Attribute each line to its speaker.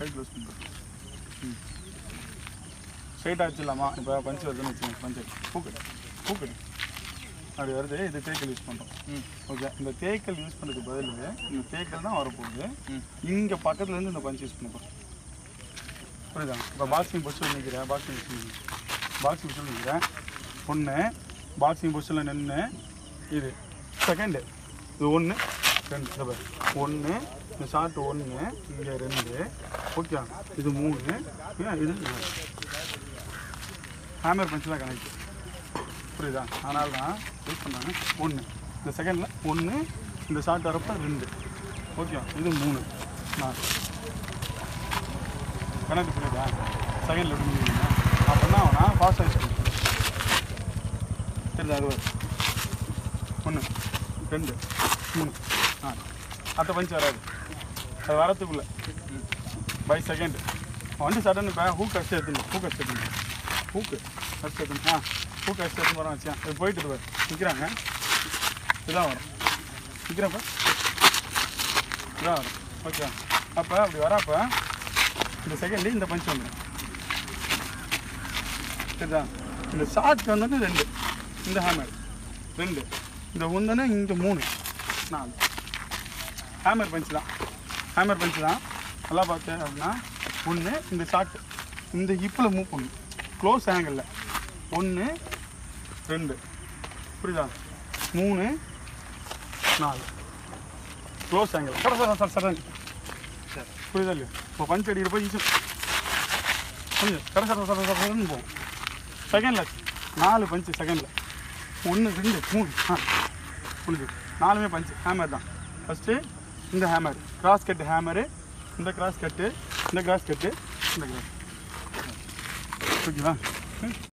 Speaker 1: கை close பண்ணுறோம் ம் ஸ்ட்ரைட்டாக வச்சிடலாமா இப்போ பஞ்சு வருதுன்னு வச்சுக்கோங்க பஞ்சு பூக்கடி பூக்கடி அப்படி வருது இது தேய்க்கல் யூஸ் பண்ணுறோம்
Speaker 2: ம்
Speaker 1: ஓகே இந்த தேய்க்கல் யூஸ் பண்ணுறதுக்கு பதில் இந்த தேய்க்கல் தான் வரப்போகுது
Speaker 2: ம்
Speaker 1: இங்கே பக்கத்துலேருந்து இந்த பஞ்ச் யூஸ் பண்ண போகிறோம் புரியுதா இப்போ பாக்ஸிங் பொசிஷன் நிற்கிறேன் பாக்ஸிங் பொசிஷன் பாக்ஸிங் பொசிஷன் நிற்கிறேன் ஒன்று பாக்ஸிங் பொசிஷனில் நின்று இது செகண்டு இது ஒன்று ரெண்டு இந்த பாரு ஒன்று இந்த ஷார்ட் ஒன்று இங்கே ரெண்டு ஓகே இது மூணு ஏன் இது ஹேமர் பஞ்ச் தான் கனெக்ட் புரியுதா அதனால தான் யூஸ் பண்ணாங்க ஒன்று இந்த செகண்டில் ஒன்று இந்த ஷார்ட் வரப்போ ரெண்டு ஓகே இது மூணு நாலு கணக்கு புரியுதா செகண்டில் எப்படி முடியுங்க அப்படின்னா அவனா ஃபாஸ்ட் யூஸ் பண்ணுறேன் தெரியுதா அது ஒன்று ரெண்டு மூணு நாலு அடுத்த பஞ்ச் வராது அது வரத்துக்குள்ளே பை செகண்ட் வந்து சடன் இப்போ ஹூக் அடிச்சு எடுத்துணும் ஹூக் அடிச்சு எடுத்துணும் ஹூக்கு அடிச்சு எடுத்துணும் ஆ ஹூக் அடிச்சு எடுத்து வரோம் வச்சேன் இது போயிட்டு இருக்கு பாரு. நிற்கிறாங்க இதான் வரும் நிற்கிறப்ப இதான் வரும் ஓகே அப்போ அப்படி வரப்போ இந்த செகண்ட் இந்த பஞ்ச் வந்துடும் சரிதா இந்த ஷார்ட் வந்துட்டு ரெண்டு இந்த ஹேமர் ரெண்டு இந்த உந்தனை இங்கே மூணு நாலு ஹேமர் பஞ்ச் தான் ஹேமர் பஞ்ச் தான் நல்லா பார்த்தேன் அப்படின்னா ஒன்று இந்த ஷார்ட் இந்த ஹிப்பில் மூவ் பண்ணும் க்ளோஸ் ஆங்கிளில் ஒன்று ரெண்டு புரியுதா மூணு நாலு க்ளோஸ் ஆங்கிள் சட சட சட சடன் புரியுதா இல்லையா இப்போ பஞ்ச் அடிக்கிற போய் ஈஸி கொஞ்சம் சட சட சட சடன்னு போகும் செகண்டில் நாலு பஞ்சு செகண்டில் ஒன்று ரெண்டு மூணு ஆ புரியுது நாலுமே பஞ்சு ஹேமர் தான் ஃபஸ்ட்டு இந்த ஹேமர் கிராஸ் கட்டு ஹேமரு இந்த கிராஸ் கட்டு இந்த கிராஸ் கட்டு இந்த கிராஸ் ஓகேவா ம்